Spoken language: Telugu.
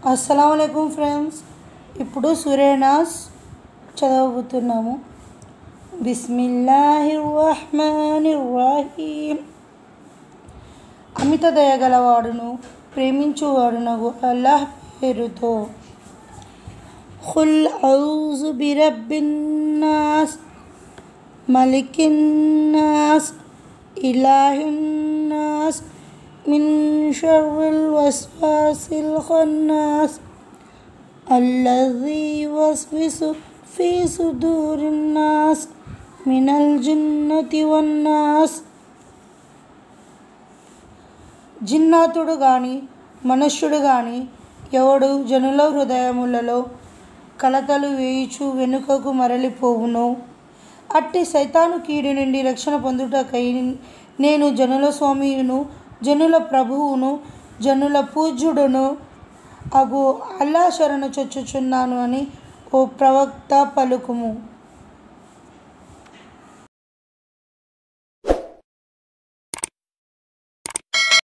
అస్సలం అయికం ఫ్రెండ్స్ ఇప్పుడు సూర్యనాస్ చదవబోతున్నాము బిస్మిల్లాహిర్ రహమానిర్ రహీం అమిత దయగలవాడును ప్రేమించువాడునగు అల్లాహ్ పేరుతో ఖుల్ ఔజు బిరబ్బిన్నాస్ మలికిన్నాస్ ఇలాహిన్నాస్ మిన్ షర్రిల్ వస్వాసిల్ ఖన్నాస్ الذي يوسوس في صدور الناس من الجنة والناس జిన్నాతుడు గాని మనుష్యుడు గాని ఎవడు జనుల హృదయములలో కలతలు వేయుచు వెనుకకు మరలిపోవును అట్టి సైతాను కీడి నుండి రక్షణ పొందుటకై నేను జనుల స్వామియును జనుల ప్రభువును జనుల పూజ్యుడును అగు అల్లా శరణు చొచ్చుచున్నాను అని ఓ ప్రవక్త పలుకుము